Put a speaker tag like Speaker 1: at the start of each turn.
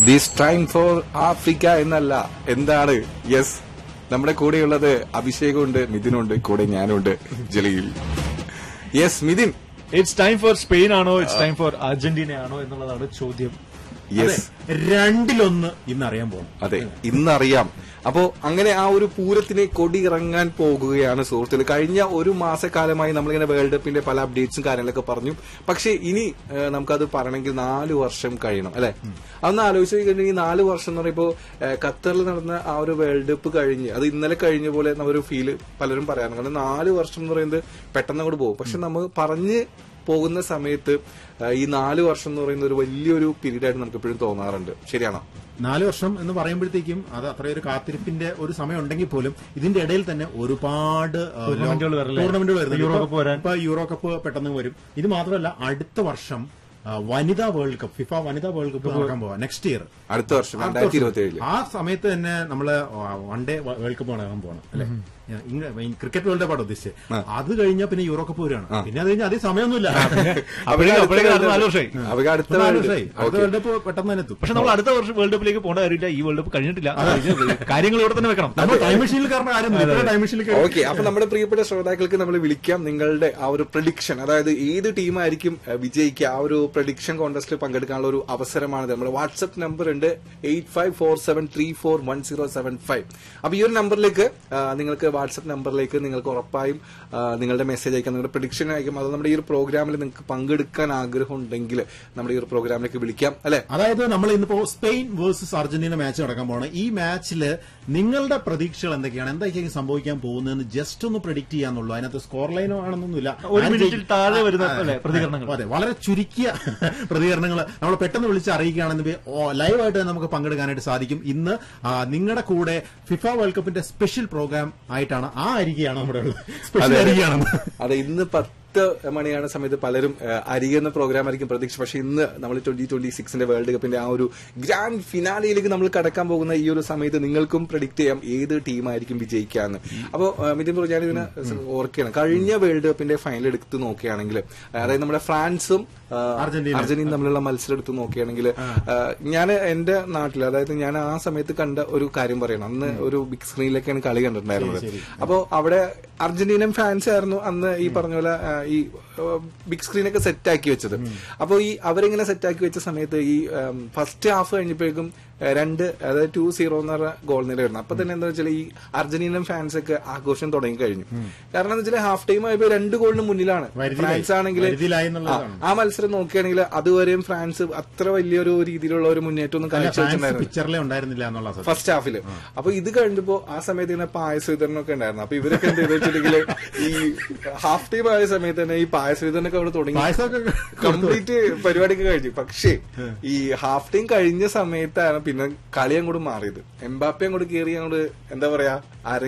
Speaker 1: This time for Africa എന്നല്ല എന്താണ് yes നമ്മുടെ കൂടെയുള്ളത് അഭിഷേകമുണ്ട് മിഥുനുണ്ട് കൂടെ ഞാനുണ്ട് Jaleel yes Mithun
Speaker 2: it's time for Spain ആണോ ഇറ്റ്സ് ടൈം ഫോർ അർജന്റീന ആണോ എന്നുള്ളതാണ് ചോദ്യം
Speaker 1: യെസ്
Speaker 3: രണ്ടിലൊന്ന് ഇന്ന് അറിയാൻ പോകും
Speaker 1: അതെ ഇന്നറിയാം അപ്പോ അങ്ങനെ ആ ഒരു പൂരത്തിന് കൊടി ഇറങ്ങാൻ പോകുകയാണ് സുഹൃത്തുക്കൾ കഴിഞ്ഞ ഒരു മാസക്കാലമായി നമ്മളിങ്ങനെ വേൾഡ് കപ്പിന്റെ പല അപ്ഡേറ്റ്സും കാര്യങ്ങളൊക്കെ പറഞ്ഞു പക്ഷെ ഇനി ഏഹ്, നമുക്കത് പറയണമെങ്കിൽ നാല് വർഷം കഴിയണം അല്ലെ അന്ന് ആലോചിച്ച് കഴിഞ്ഞിട്ടുണ്ടെങ്കിൽ നാല് വർഷം എന്ന് പറയുമ്പോൾ ഏഹ്, ഖത്തറിൽ നടന്ന ആ ഒരു വേൾഡ് കപ്പ് കഴിഞ്ഞ് അത് ഇന്നലെ കഴിഞ്ഞ പോലെ ഒരു ഫീല് പലരും പറയാറുണ്ട് കാരണം നാല് വർഷം എന്ന് പറയുന്നത് പെട്ടെന്ന് അങ്ങോട്ട് പോകും പക്ഷെ നമ്മൾ പറഞ്ഞ് പോകുന്ന സമയത്ത് ഏഹ്, ഈ നാല് വർഷം എന്ന് പറയുന്ന ഒരു വലിയൊരു പീരീഡ് ആയിട്ട് നമുക്ക് എപ്പോഴും തോന്നാറുണ്ട് ശരിയാണോ
Speaker 3: നാല് വർഷം എന്ന് പറയുമ്പോഴത്തേക്കും അത് അത്രയൊരു കാത്തിരിപ്പിന്റെ ഒരു സമയം ഉണ്ടെങ്കിൽ പോലും ഇതിന്റെ ഇടയിൽ തന്നെ ഒരുപാട് ആ,
Speaker 2: ടൂർണമെന്റുകൾ വരില്ലേ?
Speaker 3: ടൂർണമെന്റുകൾ വരുന്നുണ്ട്.
Speaker 2: യൂറോ
Speaker 3: ഇപ്പൊ-
Speaker 2: കപ്പ് വരാൻ.
Speaker 3: ഇപ്പൊ യൂറോ കപ്പ് പെട്ടെന്ന് വരും ഇത് മാത്രമല്ല അടുത്ത വർഷം ആ, വനിതാ വേൾഡ് കപ്പ് ഫിഫ വനിതാ വേൾഡ് കപ്പ് നടക്കാൻ പോവാ നെക്സ്റ്റ് ഇയർ
Speaker 1: അടുത്ത വർഷം രണ്ടായിരത്തി ഇരുപത്തി ഏഴില്
Speaker 3: ആ സമയത്ത് തന്നെ നമ്മള് വൺ ഡേ വേൾഡ് കപ്പ് നടക്കാൻ പോകണം അല്ലെ ക്രിക്കറ്റ് വേൾഡ് കപ്പാണ് ഉദ്ദേശിച്ചത് അത് കഴിഞ്ഞാൽ പിന്നെ യൂറോ കപ്പ് വരികയാണ് പിന്നെ അത് കഴിഞ്ഞാൽ അതേ സമയമൊന്നുമില്ല
Speaker 2: അപ്പോഴേക്കും അപ്പോഴേക്കും അടുത്ത നാല് വർഷമായി
Speaker 1: അവർക്ക് അടുത്ത
Speaker 3: നാല്
Speaker 1: വേൾഡ്
Speaker 3: വർഷമായി അടുത്ത വേൾഡ് കപ്പ് പെട്ടെന്ന് തന്നെ എത്തും
Speaker 2: പക്ഷെ നമ്മൾ അടുത്ത വർഷം വേൾഡ് കപ്പിലേക്ക് പോകേണ്ട കാര്യമില്ല ഈ വേൾഡ് കപ്പ് കഴിഞ്ഞിട്ടില്ല കാര്യങ്ങൾ ഇവിടെ തന്നെ വെക്കണം
Speaker 3: നമ്മൾ ടൈം മെഷീനിൽ കാരണം ആരും ടൈം മെഷീനിൽ
Speaker 1: ഓക്കെ അപ്പൊ നമ്മുടെ പ്രിയപ്പെട്ട ശ്രോതാക്കൾക്ക് നമ്മൾ വിളിക്കാം നിങ്ങളുടെ ആ ഒരു പ്രഡിക്ഷൻ അതായത് ഏത് ടീമായിരിക്കും അഹ്, വിജയിക്കുക ആ ഒരു പ്രഡിക്ഷൻ കോൺടെസ്റ്റിൽ പങ്കെടുക്കാനുള്ള ഒരു അവസരമാണ് നമ്മുടെ വാട്സ്ആപ്പ് നമ്പർ ഉണ്ട് eight five four seven three four one zero seven five അപ്പൊ ഈ ഒരു നമ്പറിലേക്ക് ആ, നിങ്ങൾക്ക് വാട്സ്ആപ്പ് നമ്പറിലേക്ക് നിങ്ങൾക്ക് ഉറപ്പായും ആ, നിങ്ങളുടെ മെസ്സേജ് അയക്കാം നിങ്ങളുടെ പ്രഡിക്ഷൻ അയക്കാം അത് നമ്മുടെ ഈ ഒരു പ്രോഗ്രാമിൽ നിങ്ങൾക്ക് പങ്കെടുക്കാൻ ആഗ്രഹം ഉണ്ടെങ്കിൽ നമ്മുടെ ഈ ഒരു പ്രോഗ്രാമിലേക്ക് വിളിക്കാം അല്ലെ
Speaker 3: അതായത് നമ്മൾ ഇന്നിപ്പോ സ്പെയിൻ വേഴ്സസ് അർജന്റീന മാച്ച് നടക്കാൻ പോകണം ഈ മാച്ചില് നിങ്ങളുടെ പ്രതീക്ഷകൾ എന്തൊക്കെയാണ് എന്തായിരിക്കും സംഭവിക്കാൻ പോകുന്നതെന്ന് ജസ്റ്റ് ഒന്ന് പ്രഡിക്ട് ചെയ്യാന്നുള്ളൂ അതിനകത്ത് സ്കോർ ലൈനോ ആണെന്നൊന്നുമില്ല
Speaker 2: ഒരു
Speaker 3: ആരും
Speaker 2: മിനിറ്റിൽ
Speaker 3: ജയിക്കും.
Speaker 2: താഴെ വരുന്ന
Speaker 3: ആ,
Speaker 2: അല്ലേ, പ്രതികരണങ്ങൾ.
Speaker 3: അതെ വളരെ ചുരുക്കിയ പ്രതികരണങ്ങൾ നമ്മൾ പെട്ടെന്ന് വിളിച്ച് അറിയിക്കുകയാണെന്ന് ലൈവായിട്ട് തന്നെ നമുക്ക് പങ്കെടുക്കാനായിട്ട് സാധിക്കും ഇന്ന് ആ, നിങ്ങളുടെ കൂടെ ഫിഫ വേൾഡ് കപ്പിന്റെ സ്പെഷ്യൽ പ്രോഗ്രാം ആയിട്ടാണ് ആ അരികയാണ് നമ്മുടെ ഉള്ളത് സ്പെഷ്യൽ അരികയാണ്
Speaker 1: അതെ ഇന്ന് പത്ത് മണിയാണ് സമയത്ത് പലരും ഏഹ്, അരികുന്ന പ്രോഗ്രാം ആയിരിക്കും പ്രതീക്ഷ പക്ഷെ ഇന്ന് നമ്മൾ ട്വന്റി ട്വന്റി സിക്സിന്റെ വേൾഡ് കപ്പിന്റെ ആ ഒരു ഗ്രാൻഡ് ഫിനാലിയിലേക്ക് നമ്മൾ കടക്കാൻ പോകുന്ന ഈ ഒരു സമയത്ത് നിങ്ങൾക്കും പ്രഡിക്ട് ചെയ്യാം ഏത് ടീമായിരിക്കും വിജയിക്കാന്ന് അപ്പോൾ മിഥുൻ ബ്രോ ഞാൻ ഇതിനെ ഓർക്കുകയാണ് കഴിഞ്ഞ വേൾഡ് കപ്പിന്റെ ഫൈനൽ എടുത്ത് നോക്കുകയാണെങ്കിൽ അതായത് നമ്മുടെ ഫ്രാൻസും ആ,
Speaker 3: അർജന്റീന.
Speaker 1: അർജന്റീന തമ്മിലുള്ള മത്സരം എടുത്ത് നോക്കുകയാണെങ്കിൽ ഞാൻ എന്റെ നാട്ടിൽ അതായത് ഞാൻ ആ സമയത്ത് കണ്ട ഒരു കാര്യം പറയണം അന്ന് ഒരു ബിഗ് സ്ക്രീനിലൊക്കെയാണ് കളി കണ്ടിട്ടുണ്ടായിരുന്നത് അപ്പോ അവിടെ അർജന്റീനൻ ഫാൻസ് ആയിരുന്നു അന്ന് ഈ പറഞ്ഞ പോലെ ആ, ഈ ബിഗ് സ്ക്രീനൊക്കെ സെറ്റ് ആക്കി വെച്ചത് അപ്പോൾ ഈ അവരിങ്ങനെ സെറ്റ് ആക്കി വെച്ച സമയത്ത് ഈ ഫസ്റ്റ് ഹാഫ് കഴിഞ്ഞപ്പോഴേക്കും ആ, രണ്ട് അതായത് ടു സീറോ എന്ന് പറഞ്ഞ ഗോൾ നിലയായിരുന്നു അപ്പൊ തന്നെ എന്താ വെച്ചാൽ ഈ അർജന്റീനൻ ഫാൻസ് ഒക്കെ ആഘോഷം തുടങ്ങി കഴിഞ്ഞു കാരണം എന്താ വെച്ചാൽ ഹാഫ് ടൈം ആയപ്പോൾ രണ്ട് ഗോളിന് മുന്നിലാണ്
Speaker 3: വരുതിയിലായി.
Speaker 1: ഫ്രാൻസ് ആണെങ്കിൽ
Speaker 3: വരുതിയിലായി എന്നുള്ളതാണ്.
Speaker 1: ആ മത്സരം നോക്കുകയാണെങ്കിൽ അതുവരെയും ഫ്രാൻസ് അത്ര വലിയൊരു രീതിയിലുള്ള ഒരു മുന്നേറ്റം ഒന്നും കാഴ്ചവെച്ചിട്ടുണ്ടായിരുന്നു
Speaker 3: പിക്ചറിലെ ഉണ്ടായിരുന്നില്ല എന്നുള്ള സത്യം.
Speaker 1: ഫസ്റ്റ് ഹാഫില് അപ്പൊ ഇത് കഴിഞ്ഞപ്പോ ആ സമയത്ത് ഇങ്ങനെ പായസ വിതരണമൊക്കെ ഉണ്ടായിരുന്നു അപ്പൊ ഇവരൊക്കെ എന്ത് ചെയ്തു വെച്ചിട്ടുണ്ടെങ്കിൽ ഈ ഹാഫ് ടൈം ആയ സമയത്ത് തന്നെ ഈ പായസ വിതരണമൊക്കെ അവിടെ തുടങ്ങി
Speaker 3: പായസമൊക്കെ
Speaker 1: കംപ്ലീറ്റ് പരിപാടിയൊക്കെ കഴിഞ്ഞു പക്ഷേ ഈ ഹാഫ് ടൈം കഴിഞ്ഞ സമയത്താണ് പിന്നെ കളി അങ്ങോട്ട് മാറിയത് എംബാപ്പെ അങ്ങോട്ട് കയറി അങ്ങോട്ട് എന്താ പറയാ അര